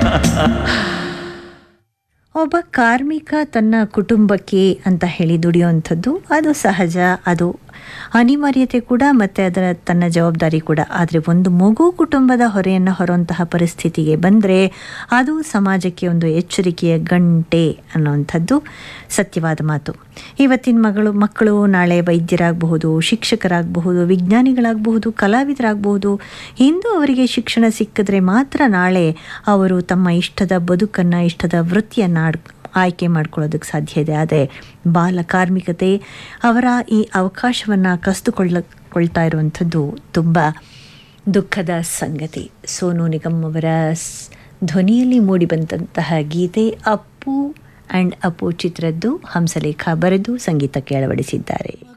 ಒಬ್ಬ ಕಾರ್ಮಿಕ ತನ್ನ ಕುಟುಂಬಕ್ಕೆ ಅಂತ ಹೇಳಿ ದುಡಿಯುವಂಥದ್ದು ಅದು ಸಹಜ ಅದು ಅನಿವಾರ್ಯತೆ ಕೂಡ ಮತ್ತು ಅದರ ತನ್ನ ಜವಾಬ್ದಾರಿ ಕೂಡ ಆದರೆ ಒಂದು ಮಗು ಕುಟುಂಬದ ಹೊರೆಯನ್ನು ಹೊರುವಂತಹ ಪರಿಸ್ಥಿತಿಗೆ ಬಂದರೆ ಅದು ಸಮಾಜಕ್ಕೆ ಒಂದು ಎಚ್ಚರಿಕೆಯ ಗಂಟೆ ಅನ್ನುವಂಥದ್ದು ಸತ್ಯವಾದ ಮಾತು ಇವತ್ತಿನ ಮಗಳು ಮಕ್ಕಳು ನಾಳೆ ವೈದ್ಯರಾಗಬಹುದು ಶಿಕ್ಷಕರಾಗಬಹುದು ವಿಜ್ಞಾನಿಗಳಾಗಬಹುದು ಕಲಾವಿದರಾಗಬಹುದು ಇಂದು ಅವರಿಗೆ ಶಿಕ್ಷಣ ಸಿಕ್ಕಿದ್ರೆ ಮಾತ್ರ ನಾಳೆ ಅವರು ತಮ್ಮ ಇಷ್ಟದ ಬದುಕನ್ನು ಇಷ್ಟದ ವೃತ್ತಿಯನ್ನು ಆಯ್ಕೆ ಮಾಡ್ಕೊಳ್ಳೋದಕ್ಕೆ ಸಾಧ್ಯ ಇದೆ ಆದರೆ ಬಾಲ ಕಾರ್ಮಿಕತೆ ಅವರ ಈ ಅವಕಾಶವನ್ನು ಕಸಿದುಕೊಳ್ಳ ಇರುವಂಥದ್ದು ತುಂಬ ದುಃಖದ ಸಂಗತಿ ಸೋನು ನಿಗಮ್ ಅವರ ಧ್ವನಿಯಲ್ಲಿ ಮೂಡಿಬಂದಂತಹ ಗೀತೆ ಅಪ್ಪು ಆ್ಯಂಡ್ ಅಪ್ಪು ಚಿತ್ರದ್ದು ಹಂಸಲೇಖ ಬರೆದು ಸಂಗೀತಕ್ಕೆ ಅಳವಡಿಸಿದ್ದಾರೆ